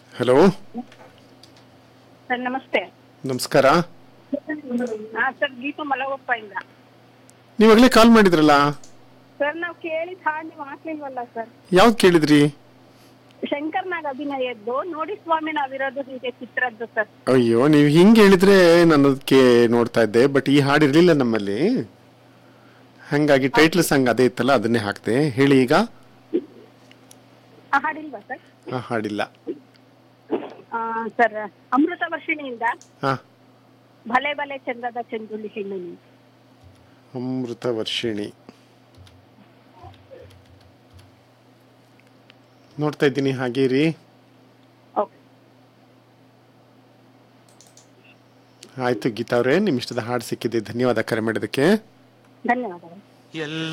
Hello sir ನಮಸ್ತೆ ನಮಸ್ಕಾರ ಹಾ ಸರ್ ಗೀತು ಮಲಗೊಪ್ಪ ಇಂದ ನೀವಾಗಲೇ ಕಾಲ್ ಮಾಡಿದ್ರಲ್ಲ ಸರ್ ನಾವು ಕೇಳಿದ ಹಾಡು ನೀವು ಹಾಕ್ಲಿಲ್ವಲ್ಲ ಸರ್ ಯಾವ್ದು ಕೇಳಿದ್ರಿ ಶಂಕರ್ನಾಗ್ ಅಭಿನಯದ್ದು ನೋಡಿ ಸ್ವಾಮಿ ನಾವಿರೋದು ಹೀಗೆ ಚಿತ್ರದ್ದು ಸರ್ ಅಯ್ಯೋ ನೀವು ಹಿಂಗೆ ಹೇಳಿದ್ರೆ ನಾನು ಅದಕ್ಕೆ ನೋಡ್ತಾ ಇದ್ದೆ ಬಟ್ ಈ ಹಾಡು ಇರಲಿಲ್ಲ ನಮ್ಮಲ್ಲಿ ಹಂಗಾಗಿ ಟೈಟ್ಲ್ ಸಾಂಗ್ ಅದೇ ಇತ್ತಲ್ಲ ಅದನ್ನೇ ಹಾಕ್ದೆ ಹೇಳಿ ಈಗ ಆ ಹಾಡಿಲ್ವಾ ಸರ್ ಆ ಹಾಡಿಲ್ಲ ಆ, ಸರ್ ಅಮೃತ ವರ್ಷಿಣಿಯಿಂದ ಹಾ ಭಲೆ ಭಲೆ ಚಂದದ ಚಂದುಲಿ ಹೆಣ್ಣು ನೀನು. ಅಮೃತ ವರ್ಷಿಣಿ ನೋಡ್ತಾ ಇದ್ದೀನಿ ಹಾಗೆ ರೀ ಓಕೆ ಆಯ್ತು ಗೀತಾ ಅವರೇ ನಿಮ್ಮ ಇಷ್ಟದ ಹಾಡು ಸಿಕ್ಕಿದೆ ಧನ್ಯವಾದ ಕರೆ ಮಾಡಿದ್ದಕ್ಕೆ ಧನ್ಯವಾದಗಳು ಎಲ್ಲ